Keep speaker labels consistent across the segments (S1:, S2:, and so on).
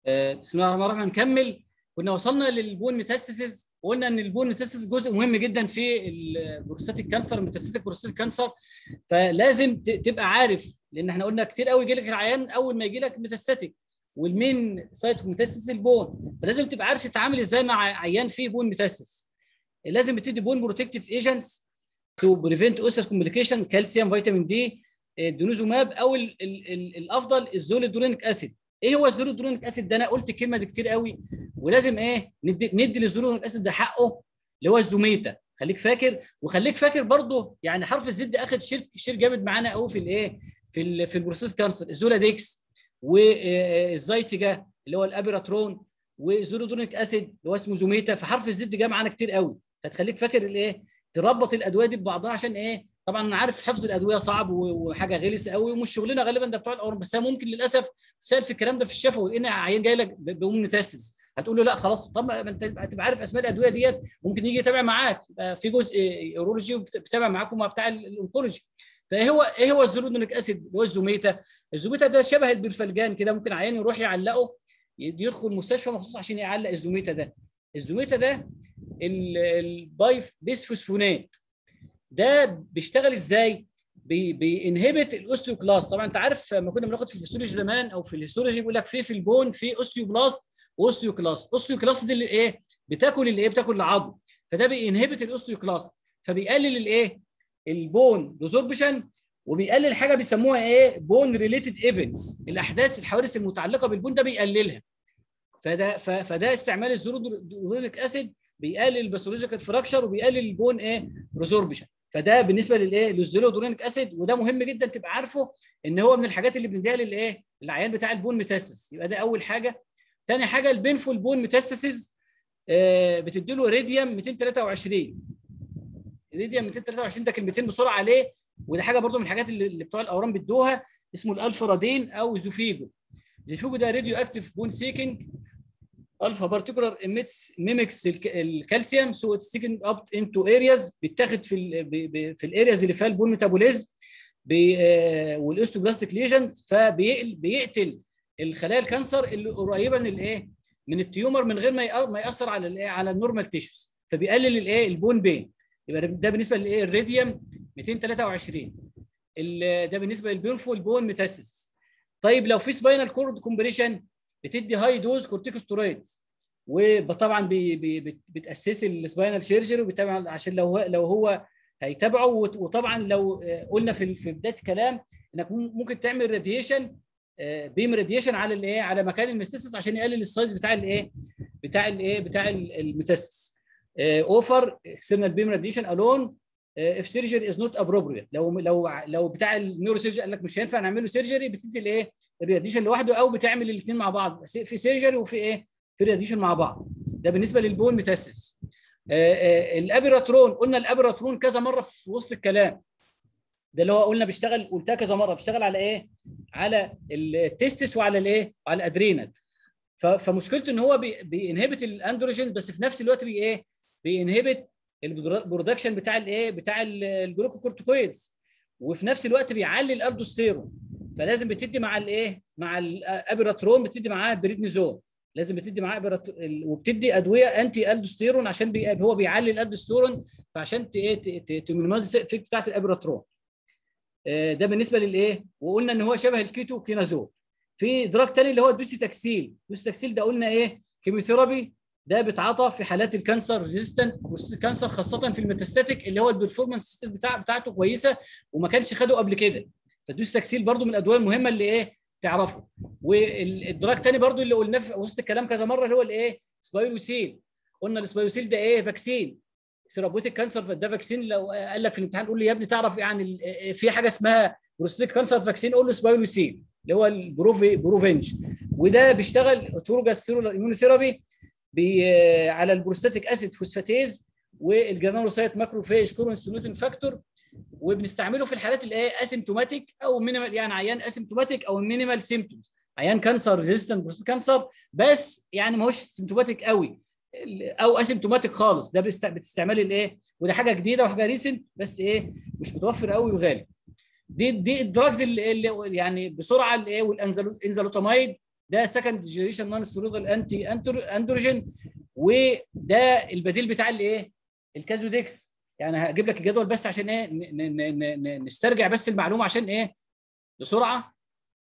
S1: آه، بسم الله الرحمن الرحيم نكمل كنا وصلنا للبون ميتاستاسيس وقلنا ان البون ميتاستاسيس جزء مهم جدا في البروستاتيك كانسر الميتاستاتيك بروستاتيك كانسر فلازم ت- تبقى عارف لان احنا قلنا كتير قوي يجي لك العيان اول ما يجي لك ميتاستاتيك والمين سايت ميتاستاسيس البون فلازم تبقى عارف تتعامل ازاي مع عيان فيه بون ميتاستاسيس لازم بتدي بون بروتكتيف ايجنتس تو بريفنت اوسس كومبليكيشنز كالسيوم فيتامين دي الدونوزوماب او ال ال ال الافضل الزوليدرونيك اسيد ايه هو الزوليدرونيك اسيد ده انا قلت الكلمه دي كتير قوي ولازم ايه ندي ندي للزوليدرونيك اسيد ده حقه اللي هو الزوميتا خليك فاكر وخليك فاكر برضه يعني حرف الزد ده اخد شير شير جامد معانا قوي في الايه في ال في البروستات كانسر الزولاديكس والزيتيجا اللي هو الابيراترون والزوليدرونيك اسيد اللي هو اسمه زوميتا فحرف الزد جه معانا كتير قوي فتخليك فاكر الايه تربط الادويه دي ببعضها عشان ايه طبعا انا عارف حفظ الادويه صعب و- وحاجه غلسه قوي ومش شغلنا غالبا ده بتوع الاورام بس هي ممكن للاسف تسال في الكلام ده في الشفوي ان عيان جاي لك ب- بيقوم متاسس هتقول له لا خلاص طب ما انت هتبقى عارف اسماء الادويه ديت ممكن يجي يتابع معاك يبقى في جزء اورولوجي وبتابع معاكم مع بتاع ال- الانكولوجي فايه هو ايه هو الزولودونيك اسيد اللي هو الزوميتا الزوميتا ده شبه البرفلجان كده ممكن عيان يروح يعلقه يدخل مستشفى مخصوص عشان يعلق الزوميتا ده الزوميتا ده ال- البايف بيسفوسفونات ده بيشتغل ازاي؟ بي بينهبت الاوستيوكلاست طبعا انت عارف لما كنا بناخد في الفسيولوجي زمان او في الهيستولوجي بيقول لك في في البون في اوستيوبلاست واوستيوكلاست اوستيوكلاست دي اللي ايه بتاكل الايه بتاكل العظم فده بينهبت الاوستيوكلاست فبيقلل الايه البون ريزوربشن وبيقلل حاجه بيسموها ايه بون ريليتد ايفنتس الاحداث الحوادث المتعلقه بالبون ده بيقللها فده ف- فده استعمال الزولودرونيك اسيد بيقلل الباثولوجيكال فراكشر وبيقلل البون ايه ريزوربشن فده بالنسبه للايه للزولودرونيك اسيد وده مهم جدا تبقى عارفه ان هو من الحاجات اللي بنديها للايه للعيان بتاع البون ميتاسيس يبقى ده اول حاجه ثاني حاجه البينفول بون ميتاسيس آه بتدي له ريديوم 223 ريديوم 223 ده كلمتين بسرعه عليه وده حاجه برضو من الحاجات اللي اللي بتوع الاورام بيدوها اسمه الالفرادين او زوفيجو زوفيجو ده راديو اكتيف بون سيكينج الفا بارتيكولار اميتس ميمكس الكالسيوم سو اتس تيكن اب انتو ارياز بيتاخد في ال ب- ب- في الارياز اللي فيها البون ميتابوليزم والاوستوبلاستيك ليجنت فبيقتل الخلايا الكانسر اللي قريبه من الايه من التيومر من غير ما يأ- ما ياثر على الايه على النورمال تيشوز فبيقلل الايه البون بين يبقى ده بالنسبه للايه الراديوم 223 ال- ده بالنسبه للبينفول بون ميتاسيس طيب لو في سباينال كورد كومبريشن بتدي هاي دوز كورتيكوستيرويدز وطبعا بي بي بت- بتاسس السباينال سيرجري وبتابع عشان لو هو لو هو هيتابعه وت- وطبعا لو آه، قلنا في في بدايه الكلام انك مم- ممكن تعمل راديشن بيم راديشن على الايه على مكان الميتاسيس عشان يقلل السايز بتاع الايه بتاع الايه بتاع الميتاسيس اوفر اكسترنال بيم راديشن الون اف سيرجري از نوت ابروبريت لو لو لو بتاع النيورو سيرجري قال لك مش هينفع نعمل له سيرجري بتدي الايه الراديشن لوحده او بتعمل الاثنين مع بعض بس في سيرجري وفي ايه في راديشن مع بعض ده بالنسبه للبون ميتاسيس الابيراترون قلنا الابيراترون كذا مره في وسط الكلام ده اللي هو قلنا بيشتغل قلتها كذا مره بيشتغل على ايه على التستس وعلى الايه وعلى الادرينال ف- فمشكلته ان هو بي- بينهبت الاندروجين بس في نفس الوقت بي ايه بينهبت البرودكشن بتاع الايه بتاع ال- الجلوكوكورتيكويدز وفي نفس الوقت بيعلي الالدوستيرون فلازم بتدي مع الايه مع الابيراترون بتدي معاه بريدنيزون لازم بتدي معاه أبيرات... ال- وبتدي ادويه انتي الدوستيرون عشان بي... هو بيعلي الالدوستيرون فعشان ت... ايه ت- ت- تمينيمايز الافكت بتاعت الابيراترون آه، ده بالنسبه للايه وقلنا ان هو شبه الكيتو كينازول في دراج تاني اللي هو الدوسيتاكسيل الدوسيتاكسيل ده قلنا ايه كيموثيرابي ده بيتعاطى في حالات الكانسر ريزيستنت كانسر خاصه في الميتاستاتيك اللي هو البرفورمانس بتاع بتاعته كويسه وما كانش خده قبل كده فالدوسيتاكسيل برضو من الادويه المهمه اللي ايه تعرفه والدراج تاني برضو اللي قلناه في وسط الكلام كذا مره اللي هو الايه سبايروسيل قلنا السبايروسيل ده ايه فاكسين سيرابوتيك كانسر ده فاكسين لو قال لك في الامتحان قول لي يا ابني تعرف يعني ال- في حاجه اسمها بروستاتيك كانسر فاكسين قول له سبايروسيل اللي هو البروفي بروفينج وده بيشتغل اوتوروجاس سيرولار اميونوثيرابي بي على البروستاتيك اسيد فوسفاتيز والجرانولوسايت ماكروفيج كورونستيموليتنج فاكتور وبنستعمله في الحالات اللي هي اسيمتوماتيك او مينيمال يعني عيان اسيمتوماتيك او مينيمال سيمتومز عيان كانسر ريزيستنت بروستات كانسر بس يعني ما هوش سيمتوماتيك قوي او اسيمتوماتيك خالص ده بيست- بتستعمل الايه وده حاجه جديده وحاجه ريسنت بس ايه مش متوفر قوي وغالي دي دي الدراجز اللي, اللي يعني بسرعه الايه والانزلوتامايد ده سكند جنريشن نون ستيرويدال انتي اندروجين وده البديل بتاع الايه الكازوديكس يعني هجيب لك الجدول بس عشان ايه نسترجع بس المعلومه عشان ايه بسرعه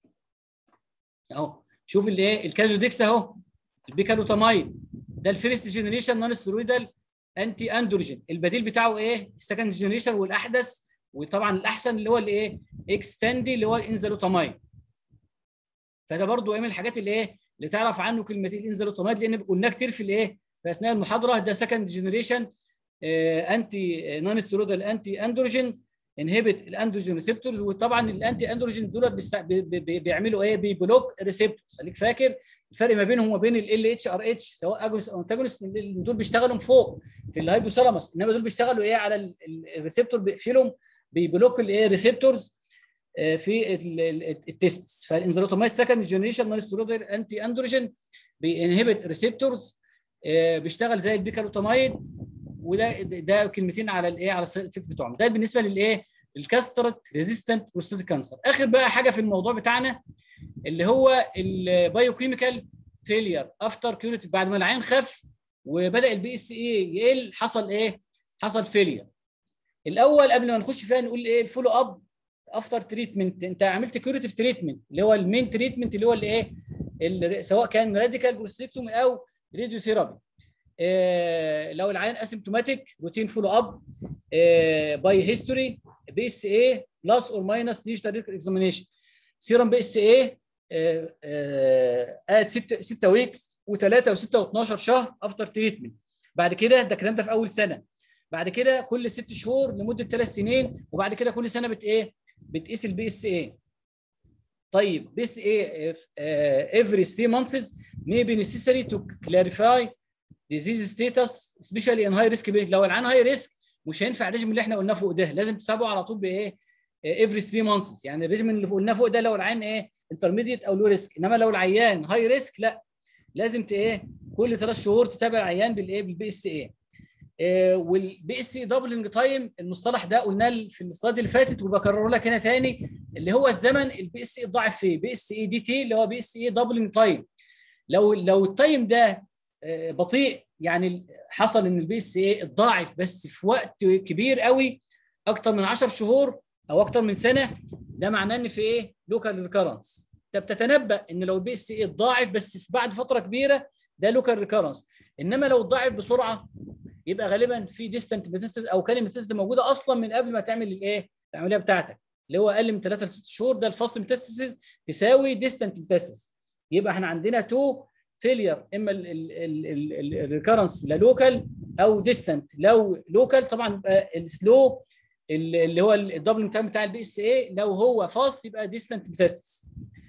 S1: اهو شوف الايه الكازوديكس اهو البيكالوتامايد ده الفيرست جنريشن نون ستيرويدال انتي اندروجين البديل بتاعه ايه السكند جنريشن والاحدث وطبعا الاحسن اللي هو الايه اكستندي اللي هو الانزالوتامايد فده برضو ايه من الحاجات اللي ايه اللي تعرف عنه كلمه الانزالوتامايد لان قلنا كتير في الايه في اثناء المحاضره ده سكند جنريشن انتي نون ستيرويدال انتي اندروجين انهبت الاندروجين ريسبتورز وطبعا الانتي اندروجين دول بيعملوا ايه بيبلوك ريسبتورز خليك فاكر الفرق ما بينهم وما بين ال اتش ار اتش سواء اجونست او انتاجونست دول بيشتغلوا فوق في الهايبوثالاموس انما دول بيشتغلوا ايه على الريسبتور بيقفلهم بيبلوك الايه ريسبتورز في التستس فالانزلوتامايد سكند جنريشن نون ستيرويدال انتي اندروجين بينهبت ريسبتورز بيشتغل زي البيكالوتامايد وده ده كلمتين على الايه على السايد افكت بتوعهم ده بالنسبه للايه الكاسترت ريزيستنت بروستاتيك كانسر اخر بقى حاجه في الموضوع بتاعنا اللي هو البايوكيميكال فيلير افتر كيوريتيف بعد ما العين خف وبدا البي اس اي يقل حصل ايه حصل فيلير الاول قبل ما نخش فيها نقول ايه الفولو اب افتر تريتمنت انت عملت كيوريتيف تريتمنت اللي هو المين تريتمنت اللي هو الايه سواء كان راديكال بروستيكتومي او راديو ثيرابي إيه لو العيان اسيمتوماتيك روتين فولو اب إيه باي هيستوري بي اس اي بلس اور ماينس ديجيتال اكزامينيشن سيرم بي اس اي 6 6 ويكس و3 و6 و12 شهر افتر تريتمنت بعد كده ده الكلام ده في اول سنه بعد كده كل ست شهور لمده ثلاث سنين وبعد كده كل سنه بت ايه بتقيس البي اس اي طيب بي اس اي every 3 months may be necessary to clarify disease status especially in high risk لو العيان هاي ريسك مش هينفع الريجم اللي احنا قلناه فوق ده لازم تتابعه على طول بايه every 3 months يعني الريجم اللي قلناه فوق ده لو العيان ايه انترميديت او لو ريسك انما لو العيان هاي ريسك لا لازم ايه كل ثلاث شهور تتابع العيان بالايه بالبي اس اي والبي اس اي دبلنج تايم المصطلح ده قلناه في السلايد اللي فاتت وبكرره لك هنا تاني اللي هو الزمن البي اس اي ضاعف فيه بي اس اي دي تي اللي هو بي اس اي دبلنج تايم لو لو التايم ده بطيء يعني حصل ان البي اس اي اتضاعف بس في وقت كبير قوي اكتر من 10 شهور او اكتر من سنه ده معناه ان في ايه لوكال ريكارنس انت بتتنبا ان لو البي اس اي اتضاعف بس في بعد فتره كبيره ده لوكال ريكارنس انما لو اتضاعف بسرعه يبقى غالبا في ديستنت ميتاستاسيس او كان الميتاستاسيس موجوده اصلا من قبل ما تعمل الايه العمليه بتاعتك اللي هو اقل من 3 ل 6 شهور ده الفاست ميتاستاسيس تساوي ديستنت ميتاستاسيس يبقى احنا عندنا تو فيلير اما الريكرنس لا لوكال او ديستنت لو لوكال طبعا يبقى السلو اللي هو الدبل تايم بتاع البي اس اي لو هو فاست يبقى ديستنت ميتاستاسيس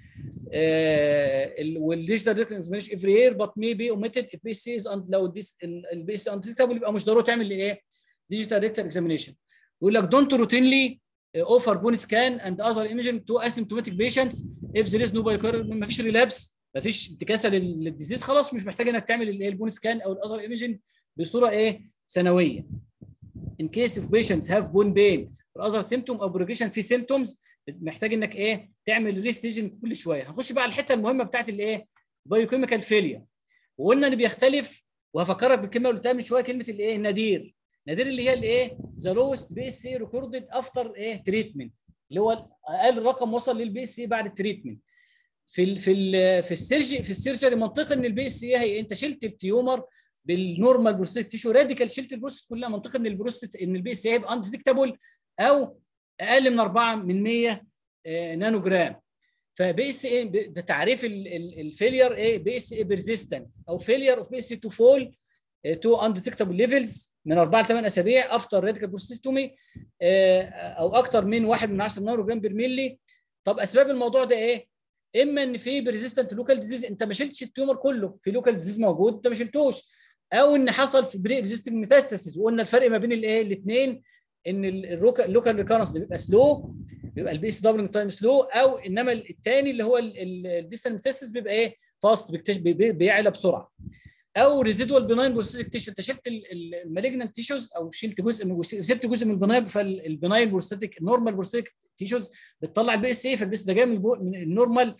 S1: والديجيتال ريكتنج اكزامينيشن افري يير بت مي بي اوميتد اف بي سي از لو البي اس انديتابل يبقى مش ضروري تعمل ايه ديجيتال ريكتنج اكزامينيشن يقول لك دونت روتينلي اوفر بون سكان اند اذر ايمجنج تو اسيمتوماتيك بيشنتس اف ذير از نو بايكور ما فيش ريلابس ما فيش انتكاسه للديزيز خلاص مش محتاج انك تعمل الايه البون سكان او الاذر ايمجنج بصوره ايه سنويه in case of patients have bone pain or other symptom او progression في symptoms محتاج انك ايه تعمل ريستيجن كل شويه هنخش بقى على الحته المهمه بتاعت الايه بايوكيميكال فيلير وقلنا ان بيختلف وهفكرك بالكلمه اللي قلتها من شويه كلمه الايه نادير نادير اللي هي الايه ذا لوست بي اس اي ريكوردد افتر ايه تريتمنت اللي هو اقل رقم وصل للبي اس اي بعد التريتمنت في ال في ال في السيرجي في السيرجري منطقي ان البي اس اي هي انت شلت التيومر بالنورمال بروستيت تيشو راديكال شلت البروستيت كلها منطقي ان البروستيت ان البي اس اي هيبقى انديتكتابل او اقل من 4 من 100 نانو جرام فبي اس اي ده تعريف الفيلير ايه بي اس اي بيرزيستنت او فيلير اوف بي اس اي تو فول تو انديتكتابل ليفلز من 4 ل 8 اسابيع افتر راديكال بروستيتومي او اكتر من 1 من 10 نانو جرام بير ملي طب اسباب الموضوع ده ايه؟ اما ان في بريزيستنت لوكال ديزيز انت ما شلتش التيومر كله في لوكال ديزيز موجود انت ما شلتوش او ان حصل في بري اكزيستنج ميتاستاسيس وقلنا الفرق ما بين الايه الاثنين ان اللوكال ريكارنس بيبقى سلو بيبقى البي اس دبلنج تايم سلو او انما الثاني اللي هو الديستنت ميتاستاسيس بيبقى ايه فاست بيعلى بسرعه او ريزيدوال بناين بروستاتيك تيشو انت شلت المالجنت تيشوز او شلت جزء من سبت جزء من البناين فالبناين بروستاتيك النورمال بروستاتيك تيشوز بتطلع البي اس اي فالبي اس ده جاي من النورمال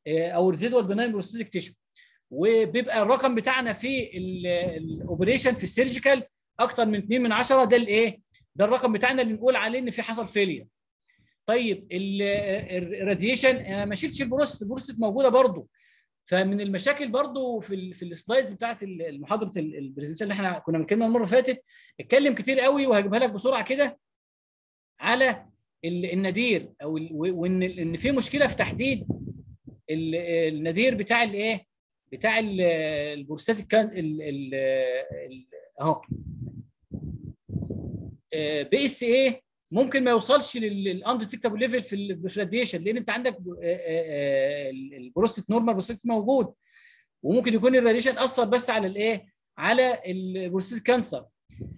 S1: او ريزيدوال بناين بروستاتيك تيشو وبيبقى الرقم بتاعنا في الاوبريشن في السيرجيكال اكتر من 2 من 10 ده الايه ده الرقم بتاعنا اللي نقول عليه ان في حصل فيلير طيب الراديشن انا ما شلتش البروست البروست موجوده برضو فمن المشاكل برضو في ال في السلايدز بتاعت المحاضره البرزنتيشن اللي احنا كنا بنتكلم المره اللي فاتت اتكلم كتير قوي وهجيبها لك بسرعه كده على النادير او وان ان في مشكله في تحديد النادير بتاع الايه بتاع البورسات كان اهو بي اس ايه ممكن ما يوصلش للاندتكتابل ليفل في الراديشن لان انت عندك البروستات نورمال بروستات موجود وممكن يكون الراديشن اثر بس على الايه على البروستات كانسر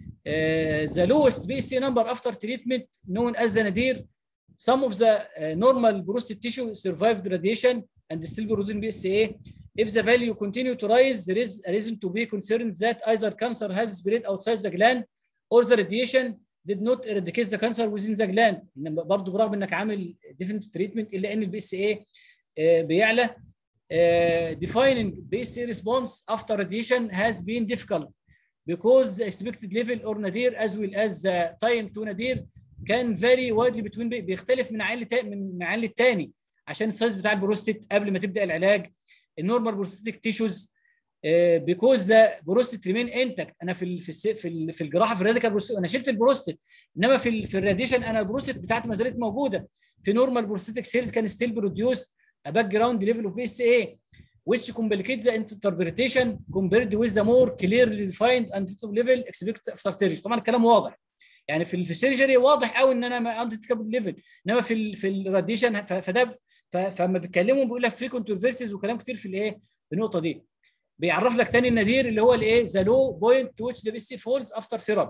S1: ذا لوست بي اس سي نمبر افتر تريتمنت نون از ذا نادير some of the uh, normal prostate tissue survived radiation and still producing BSA. If the value continue to rise, there is a reason to be concerned that either cancer has spread outside the gland or the radiation did not eradicate the cancer within the gland. برضه برغم انك عامل different treatment الا ان البي اس اي بيعلى. Uh, defining BSA response after radiation has been difficult because the expected level or nadir as well as the time to nadir كان فيري وايدلي بتوين بيختلف من عيل من عيل الثاني عشان السايز بتاع البروستيت قبل ما تبدا العلاج النورمال بروستيتك تيشوز بيكوز ذا بروستيت ريمين انتكت انا في ال في ال في, ال في الجراحه في الراديكال بروستيت انا شلت البروستيت انما في ال في الراديشن انا البروستيت بتاعتي ما زالت موجوده في نورمال بروستيتك سيلز كان ستيل بروديوس a background level of PSA which complicates the interpretation compared with the more clearly defined and level expected after surgery طبعا الكلام واضح يعني في في السيرجري واضح قوي ان انا ما اندتكابل ليفل انما في ال في الراديشن فده فلما بيتكلموا بيقول لك في كونتروفيرسيز وكلام كتير في الايه في النقطه دي بيعرف لك تاني النذير اللي هو الايه ذا لو بوينت تو which the BC falls after serum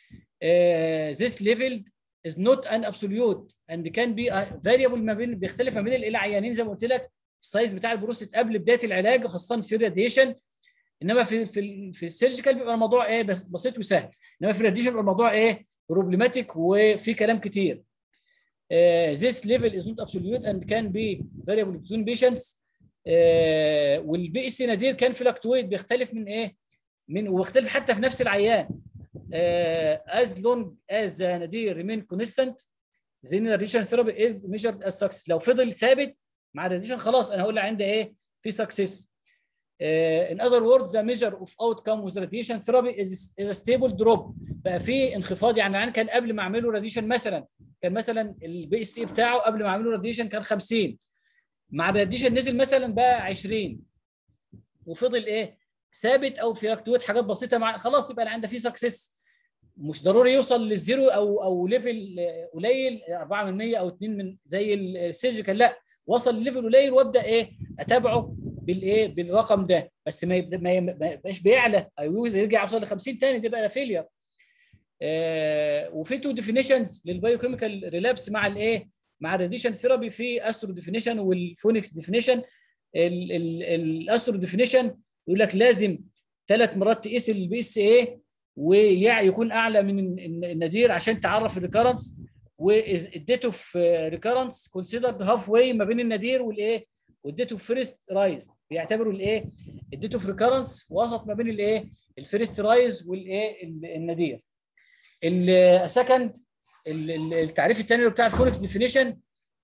S1: uh, this level is not an absolute and can be variable ما بين بيختلف ما بين الى عيانين زي ما قلت لك السايز بتاع البروستات قبل بدايه العلاج خاصه في الراديشن انما في في في السيرجيكال بيبقى الموضوع ايه بس بسيط وسهل انما في الراديشن بيبقى الموضوع ايه بروبلماتيك وفي كلام كتير. Uh, this level is not absolute and can be variable between patients. Uh, والبي اس نادير كان فلكتويت بيختلف من ايه؟ من ويختلف حتى في نفس العيان. Uh, as long as the nadir remain constant then the radiation therapy is measured as success. لو فضل ثابت مع الراديشن خلاص انا هقول عندي ايه؟ في success. Uh, in other words, the measure of outcome with radiation therapy is, is a stable drop. بقى في انخفاض يعني العيان كان قبل ما اعمله راديشن مثلا كان مثلا البي اس اي بتاعه قبل ما اعمله راديشن كان 50 مع الراديشن نزل مثلا بقى 20 وفضل ايه ثابت او فلكتويت حاجات بسيطه مع خلاص يبقى العيان ده فيه سكسس مش ضروري يوصل للزيرو او او ليفل قليل 4 من 100 او 2 من زي السيرجيكال لا وصل لليفل قليل وابدا ايه اتابعه بالايه بالرقم ده بس ما يبدا ما يبقاش بيعلى او يرجع يوصل ل 50 تاني ده بقى فيلير آه وفي تو ديفينيشنز للبايوكيميكال ريلابس مع الايه مع الراديشن ثيرابي في استرو ديفينيشن والفونكس ديفينيشن الاسترو ديفينيشن يقول لك لازم ثلاث مرات تقيس البي اس اي ويكون اعلى من النادير عشان تعرف الريكرنس واديته في ريكرنس كونسيدرد هاف واي ما بين النادير والايه واديته فيرست رايز بيعتبروا الايه اديته في ريكرنس وسط ما بين الايه الفيرست رايز والايه النادير السكند التعريف الثاني بتاع الفونكس ديفينيشن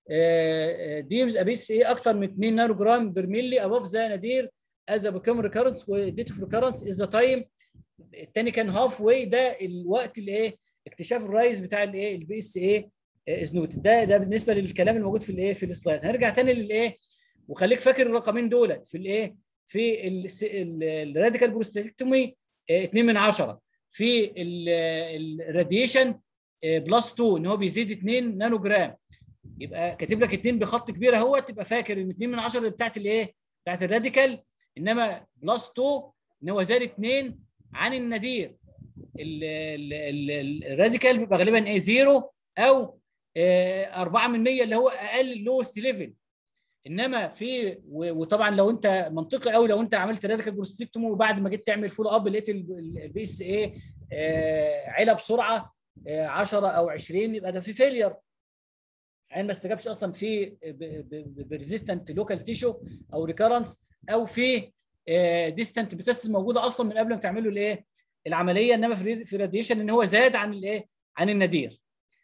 S1: ديمز ابيس ايه اكتر من 2 نانو جرام بير ملي ابوف ذا نادير از بيكم ريكرنس واديته في ريكرنس از ذا تايم الثاني كان هاف واي ده الوقت اللي ايه اكتشاف الرايز بتاع الايه البي اس ايه از نوت ده ده بالنسبه للكلام الموجود في الايه في السلايد هنرجع تاني للايه وخليك فاكر الرقمين دولت في الايه في الراديكال بروستاتكتومي 2 من 10 في الراديشن بلس 2 ان هو بيزيد 2 نانو جرام يبقى كاتب لك 2 بخط كبير اهو تبقى فاكر ان 2 من 10 بتاعت الايه بتاعت الراديكال انما بلس 2 ان هو زاد 2 عن النادير الراديكال بيبقى غالبا ايه زيرو او 4 من 100 اللي هو اقل لوست ليفل انما في وطبعا لو انت منطقي قوي لو انت عملت راديكال بروستيكتومي وبعد ما جيت تعمل فول اب لقيت البي اس ايه علا بسرعه 10 او 20 يبقى ده في فيلير عين ما استجابش اصلا في بريزيستنت لوكال تيشو او ريكارنس او في ديستنت بتسس موجوده اصلا من قبل ما تعملوا الايه العمليه انما في في راديشن ان هو زاد عن الايه عن النادير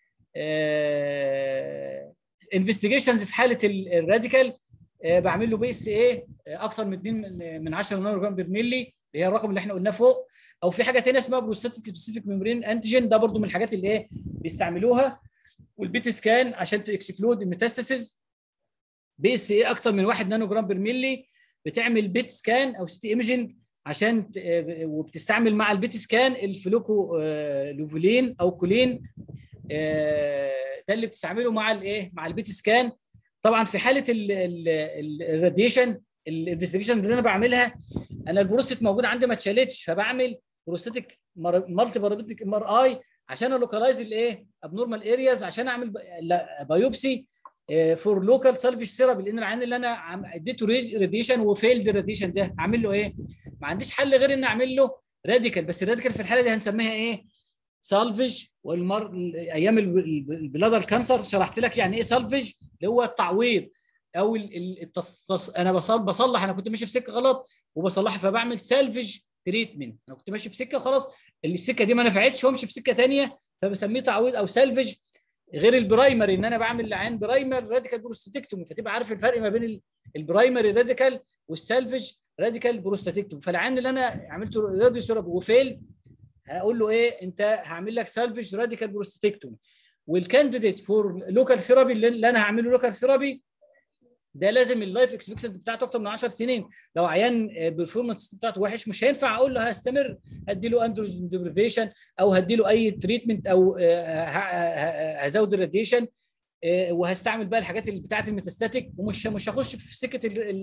S1: انفستيجيشنز في حاله الراديكال بعمل له بي اس اي اكثر من 2 من 10 نانو جرام بير ملي اللي هي الرقم اللي احنا قلناه فوق او في حاجه ثانيه اسمها بروستاتيك سبيسيفيك ميمبرين انتيجين ده برضو من الحاجات اللي ايه بيستعملوها والبيت سكان عشان تكسكلود الميتاستاسيز بي اس اي اكثر من 1 نانو جرام بير ملي بتعمل بيت سكان او سيتي ايمجنج عشان وبتستعمل مع البيت سكان الفلوكو لوفولين او كولين ده اللي بتستعمله مع الايه مع البيت سكان طبعا في حاله الراديشن الانفستيجيشن اللي انا بعملها انا البروستات موجوده عندي ما اتشالتش فبعمل بروستاتيك مالتي بارابيتك ام ار اي عشان الوكالايز الايه ابنورمال ارياز عشان اعمل بايوبسي فور لوكال سالفج ثيرابي لان العيان اللي انا اديته راديشن وفيلد الراديشن ده اعمل له ايه؟ ما عنديش حل غير ان اعمل له راديكال بس الراديكال في الحاله دي هنسميها ايه؟ سالفج والمر ايام البلادر كانسر شرحت لك يعني ايه سالفج اللي هو التعويض او التص... انا بصل... بصلح انا كنت ماشي في سكه غلط وبصلحها فبعمل سالفج تريتمنت انا كنت ماشي في سكه خلاص السكه دي ما نفعتش وامشي في سكه ثانيه فبسميه تعويض او سالفج غير البرايمري ان انا بعمل لعين برايمر راديكال بروستاتيكتومي فتبقى عارف الفرق ما بين البرايمري راديكال والسالفج راديكال بروستاتيكتومي فالعين اللي انا عملته راديو سيرابي وفيل هقول له ايه انت هعمل لك سالفج راديكال بروستاتيكتومي والكانديديت فور لوكال ثيرابي اللي انا هعمله لوكال ثيرابي ده لازم اللايف اكسبكتنت بتاعته اكتر من 10 سنين لو عيان البرفورمانس بتاعته وحش مش هينفع اقول له هستمر هدي له اندروجين ديبريفيشن او هدي له اي تريتمنت او هزود الراديشن وهستعمل بقى الحاجات اللي بتاعت الميتاستاتيك ومش مش هخش في سكه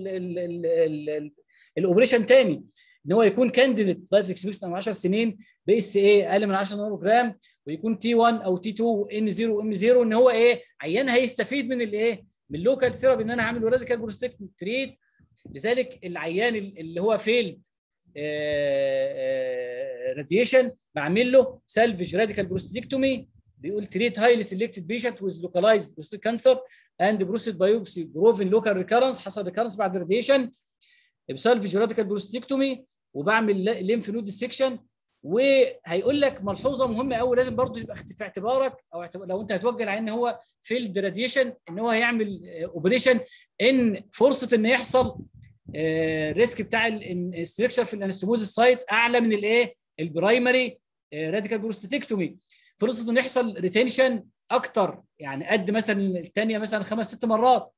S1: الاوبريشن تاني ان هو يكون كانديديت لايف اكسبكتنت من 10 سنين بي اس اي اقل من 10 نانو جرام ويكون تي 1 او تي 2 ان 0 وام 0 ان هو ايه عيان هيستفيد من الايه من اللوكال ثيرابي ان انا هعمل له راديكال بروستكتومي تريت لذلك العيان اللي هو فيلد راديشن بعمل له سالفج راديكال بروستكتومي بيقول تريت هايلي سيلكتد بيشنت ويز لوكالايزد بروستيك كانسر اند بروستيت بايوبسي بروفن لوكال ريكارنس حصل ريكارنس بعد الراديشن بسالفج راديكال بروستكتومي وبعمل ليمف نود سيكشن وهيقول لك ملحوظه مهمه قوي لازم برضه تبقى في اعتبارك او لو انت هتوجه العين ان هو فيلد راديشن ان هو هيعمل اوبريشن ان فرصه ان يحصل الريسك بتاع الاستركشر في الانستموز سايت اعلى من الايه البرايمري راديكال بروستاتيكتومي فرصه انه يحصل ريتنشن اكتر يعني قد مثلا الثانيه مثلا خمس ست مرات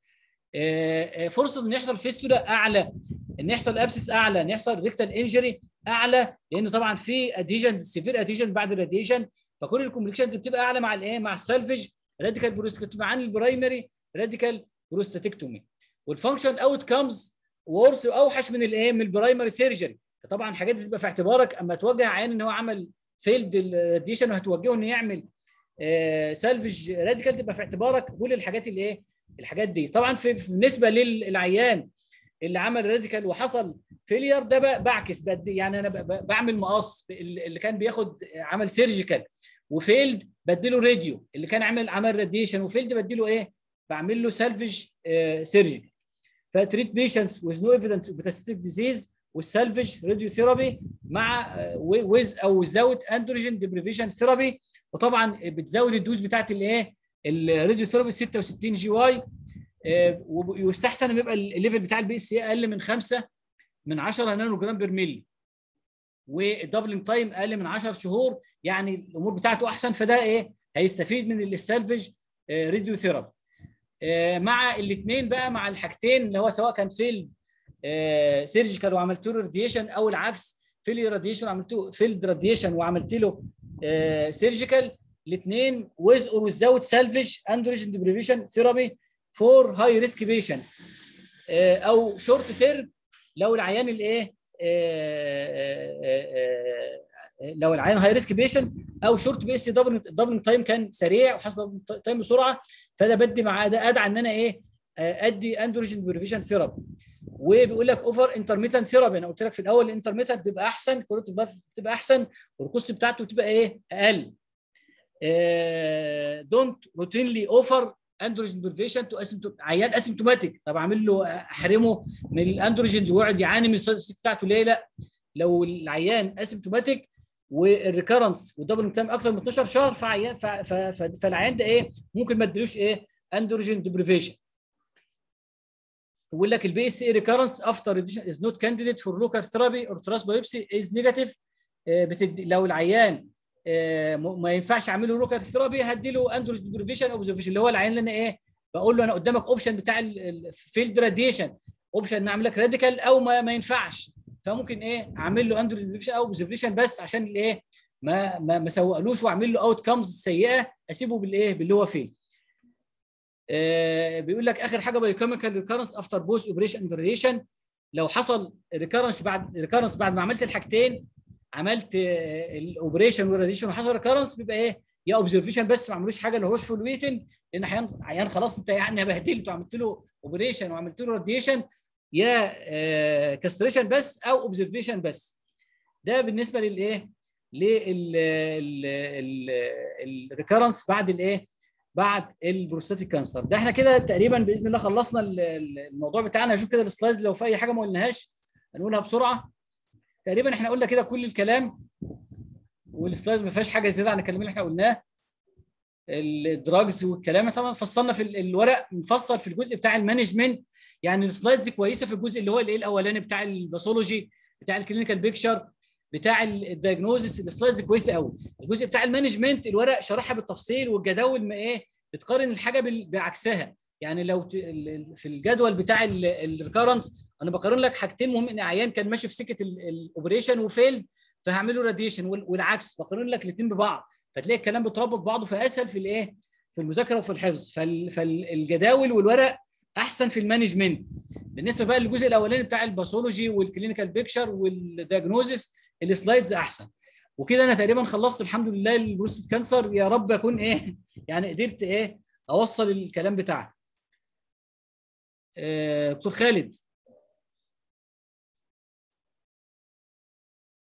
S1: فرصه ان يحصل فيستولا اعلى ان يحصل ابسس اعلى ان يحصل ريكتال انجري اعلى لان طبعا في اديجن سيفير اديجن بعد الراديشن فكل الكومبليكيشنز بتبقى اعلى مع الايه مع السلفج راديكال بروستاتيكتومي عن البرايمري راديكال بروستاتيكتومي والفانكشن اوت كامز وورث اوحش من الايه من البرايمري سيرجري فطبعا الحاجات دي تبقى في اعتبارك اما توجه عيان ان هو عمل فيلد الراديشن وهتوجهه انه يعمل آه سلفج راديكال تبقى في اعتبارك كل الحاجات اللي ايه الحاجات دي طبعا في بالنسبه للعيان اللي عمل راديكال وحصل فيلير ده بعكس بدي يعني انا بعمل مقص اللي كان بياخد عمل سيرجيكال وفيلد بديله راديو اللي كان عمل عمل راديشن وفيلد بديله ايه بعمل له سالفج سيرجيكال فتريت بيشنتس ويز نو ايفيدنس بتاستيك ديزيز والسالفج راديو ثيرابي مع ويز او ويزاوت اندروجين ديبريفيشن ثيرابي وطبعا بتزود الدوز بتاعت الايه الراديو ثيرابي 66 جي واي ويستحسن ان يبقى الليفل بتاع البي اس اقل من 5 من 10 نانو جرام بير ملي والدبلنج تايم اقل من 10 شهور يعني الامور بتاعته احسن فده ايه هيستفيد من السالفج راديو ثيرابي مع الاثنين بقى مع الحاجتين اللي هو سواء كان فيلد سيرجيكال وعملت له راديشن او العكس فيلي راديشن وعملت له فيلد راديشن وعملت له سيرجيكال الاثنين ويز اور ويزاوت سالفج اندروجين ديبريفيشن ثيرابي فور هاي ريسك بيشنتس او شورت تيرم لو العيان الايه لو العيان هاي ريسك بيشنت او شورت بي اس دبل دبل تايم كان سريع وحصل تايم بسرعه فده بدي مع ده ادعى ان انا ايه ادي اندروجين ديبريفيشن ثيرابي وبيقول لك اوفر انترميتنت ثيرابي انا قلت لك في الاول الانترميتنت بتبقى احسن كروت بتبقى احسن والكوست بتاعته بتبقى ايه اقل دونت روتينلي اوفر اندروجين بريفيشن تو عيان اسيمتوماتيك طب اعمل له احرمه من الاندروجينز ويقعد يعاني من السايد بتاعته ليه لا لو العيان اسيمتوماتيك والريكرنس والدبل تايم اكثر من 12 شهر فعيان فالعيان ده ايه ممكن ما اديلوش ايه اندروجين ديبريفيشن يقول لك البي اس اي ريكرنس افتر از نوت كانديديت فور لوكال ثيرابي اور تراس بايوبسي از نيجاتيف لو العيان ما ينفعش اعمل له لوكال ثيرابي هدي له اندروجين ديبريفيشن اوبزرفيشن اللي هو العيان اللي انا ايه بقول له انا قدامك اوبشن بتاع الفيلد راديشن اوبشن نعمل لك راديكال او ما, ما ينفعش فممكن ايه اعمل له اندروجين ديبريفيشن او اوبزرفيشن بس عشان الايه ما ما ما سوقلوش واعمل له اوت كامز سيئه اسيبه بالايه باللي هو فيه آه بيقول لك اخر حاجه بايوكيميكال ريكارنس افتر بوست اوبريشن اندريشن لو حصل ريكارنس بعد ريكارنس بعد ما عملت الحاجتين عملت الاوبريشن والراديشن وحصل ريكارنس بيبقى ايه يا اوبزرفيشن بس ما عملوش حاجه اللي هوش فول ويتنج لان عيان عيان خلاص انت يعني بهدلته وعملت له اوبريشن وعملت له راديشن يا آه كاستريشن بس او اوبزرفيشن بس ده بالنسبه للايه للريكارنس بعد الايه بعد البروستاتيك كانسر ده احنا كده تقريبا باذن الله خلصنا الموضوع بتاعنا اشوف كده السلايدز لو في اي حاجه ما قلناهاش هنقولها بسرعه تقريبا احنا قلنا كده كل الكلام والسلايدز ما فيهاش حاجه زياده عن الكلام اللي احنا قلناه الدراجز والكلام طبعا فصلنا في الورق مفصل في الجزء بتاع المانجمنت يعني السلايدز كويسه في الجزء اللي هو الايه الاولاني بتاع الباثولوجي بتاع الكلينيكال بيكتشر بتاع الدايجنوزس السلايدز كويسه قوي الجزء بتاع المانجمنت الورق شرحها بالتفصيل والجداول ما ايه بتقارن الحاجه بعكسها يعني لو في الجدول بتاع الريكارنس انا بقارن لك حاجتين مهم ان عيان كان ماشي في سكه الاوبريشن وفيل فهعمل له راديشن والعكس بقارن لك الاثنين ببعض فتلاقي الكلام بيتربط بعضه فاسهل في الايه في المذاكره وفي الحفظ فالجداول والورق احسن في المانجمنت بالنسبه بقى للجزء الاولاني بتاع الباثولوجي والكلينيكال بيكتشر والدياجنوزس السلايدز احسن وكده انا تقريبا خلصت الحمد لله البروستات كانسر يا رب اكون ايه يعني قدرت ايه اوصل الكلام بتاعك دكتور خالد